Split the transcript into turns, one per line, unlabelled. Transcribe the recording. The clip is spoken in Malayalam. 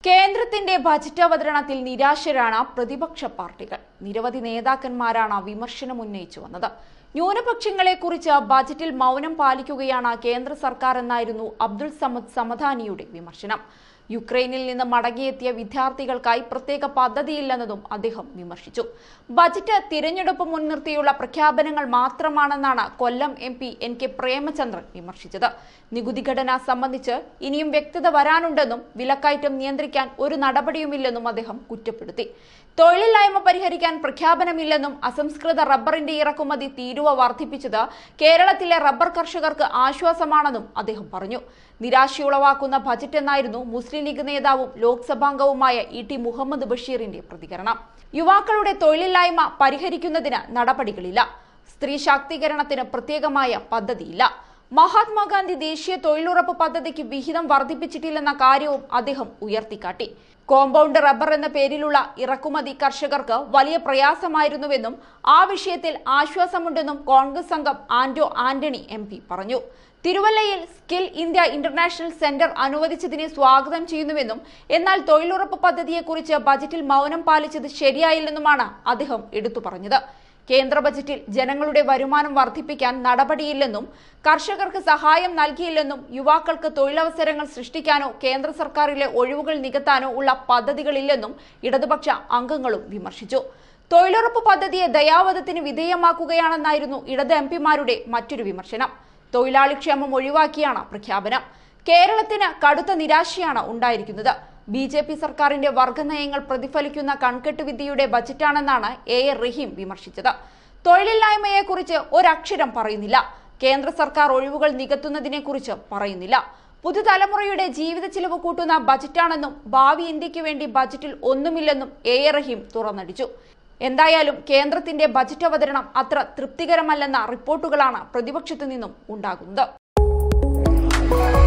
കേന്ദ്രത്തിന്റെ ബജറ്റ് അവതരണത്തിൽ നിരാശരാണ് പ്രതിപക്ഷ പാർട്ടികൾ നിരവധി നേതാക്കന്മാരാണ് വിമർശനം ഉന്നയിച്ചു വന്നത് ന്യൂനപക്ഷങ്ങളെക്കുറിച്ച് ബജറ്റിൽ മൗനം പാലിക്കുകയാണ് കേന്ദ്ര സർക്കാർ എന്നായിരുന്നു അബ്ദുൾ സമദ് സമദാനിയുടെ വിമർശനം യുക്രൈനിൽ നിന്ന് മടങ്ങിയെത്തിയ വിദ്യാർത്ഥികൾക്കായി പ്രത്യേക പദ്ധതിയില്ലെന്നതും അദ്ദേഹം വിമർശിച്ചു ബജറ്റ് തിരഞ്ഞെടുപ്പ് മുൻനിർത്തിയുള്ള പ്രഖ്യാപനങ്ങൾ മാത്രമാണെന്നാണ് Kollam M P N K Premachandran വിമർശിച്ചത് നികുതി ഘടന സംബന്ധിച്ച് ഇനിയും വ്യക്തത വരാനുണ്ടെന്നും വിലക്കയറ്റം നിയന്ത്രിക്കാൻ ഒരു നടപടിയുമില്ലെന്നും അദ്ദേഹം കുറ്റപ്പെടുത്തി തൊഴിലില്ലായ്മ പരിഹരിക്കാൻ പ്രഖ്യാപനമില്ലെന്നും അസംസ്കൃത റബ്ബറിന്റെ ഇറക്കുമതി തീരുവ വർദ്ധിപ്പിച്ചത് കേരളത്തിലെ റബ്ബർ കർഷകർക്ക് ആശ്വാസമാണെന്നും അദ്ദേഹം പറഞ്ഞു നിരാശയുളവാക്കുന്ന ബജറ്റ് എന്നായിരുന്നു മുസ്ലിം ലീഗ് നേതാവും ലോക്സഭാംഗവുമായ ഇ ടി മുഹമ്മദ് ബഷീറിന്റെ പ്രതികരണം യുവാക്കളുടെ തൊഴിലില്ലായ്മ പരിഹരിക്കുന്നതിന് നടപടികളില്ല സ്ത്രീ ശാക്തീകരണത്തിന് പ്രത്യേകമായ പദ്ധതിയില്ല മഹാത്മാഗാന്ധി ദേശീയ തൊഴിലുറപ്പ് പദ്ധതിക്ക് വിഹിതം വർദ്ധിപ്പിച്ചിട്ടില്ലെന്ന കാര്യവും അദ്ദേഹം ഉയർത്തിക്കാട്ടി കോമ്പൗണ്ട് റബ്ബർ എന്ന പേരിലുള്ള ഇറക്കുമതി കർഷകർക്ക് വലിയ പ്രയാസമായിരുന്നുവെന്നും ആ വിഷയത്തിൽ ആശ്വാസമുണ്ടെന്നും കോൺഗ്രസ് അംഗം ആന്റോ ആന്റണി എം പറഞ്ഞു തിരുവല്ലയിൽ സ്കിൽ ഇന്ത്യ ഇന്റർനാഷണൽ സെന്റർ അനുവദിച്ചതിനെ സ്വാഗതം ചെയ്യുന്നുവെന്നും എന്നാൽ തൊഴിലുറപ്പ് പദ്ധതിയെക്കുറിച്ച് ബജറ്റിൽ മൗനം പാലിച്ചത് ശരിയായില്ലെന്നുമാണ് അദ്ദേഹം എടുത്തു പറഞ്ഞത് കേന്ദ്ര ബജറ്റിൽ ജനങ്ങളുടെ വരുമാനം വർദ്ധിപ്പിക്കാൻ നടപടിയില്ലെന്നും കർഷകർക്ക് സഹായം നൽകിയില്ലെന്നും യുവാക്കൾക്ക് തൊഴിലവസരങ്ങൾ സൃഷ്ടിക്കാനോ കേന്ദ്ര സർക്കാരിലെ ഒഴിവുകൾ നികത്താനോ ഉള്ള പദ്ധതികളില്ലെന്നും ഇടതുപക്ഷ അംഗങ്ങളും വിമർശിച്ചു തൊഴിലുറപ്പ് പദ്ധതിയെ ദയാവധത്തിന് വിധേയമാക്കുകയാണെന്നായിരുന്നു ഇടത് എം പിമാരുടെ മറ്റൊരു വിമർശനം തൊഴിലാളി ക്ഷേമം ഒഴിവാക്കിയാണ് പ്രഖ്യാപനം കേരളത്തിന് കടുത്ത നിരാശയാണ് ഉണ്ടായിരിക്കുന്നത് ബി ജെ പി സർക്കാരിന്റെ വർഗനയങ്ങൾ പ്രതിഫലിക്കുന്ന കൺകെട്ട് വിദ്യയുടെ ബജറ്റാണെന്നാണ് എ എ റഹീം വിമർശിച്ചത് തൊഴിലില്ലായ്മയെക്കുറിച്ച് ഒരക്ഷരം പറയുന്നില്ല കേന്ദ്ര സർക്കാർ ഒഴിവുകൾ നികത്തുന്നതിനെക്കുറിച്ച് പറയുന്നില്ല പുതുതലമുറയുടെ ജീവിത ചിലവ് കൂട്ടുന്ന ബജറ്റാണെന്നും ഭാവി ഇന്ത്യക്ക് വേണ്ടി ബജറ്റിൽ ഒന്നുമില്ലെന്നും എ എ റഹീം തുറന്നടിച്ചു എന്തായാലും കേന്ദ്രത്തിന്റെ ബജറ്റ് അവതരണം അത്ര തൃപ്തികരമല്ലെന്ന റിപ്പോർട്ടുകളാണ് പ്രതിപക്ഷത്തു നിന്നും ഉണ്ടാകുന്നത്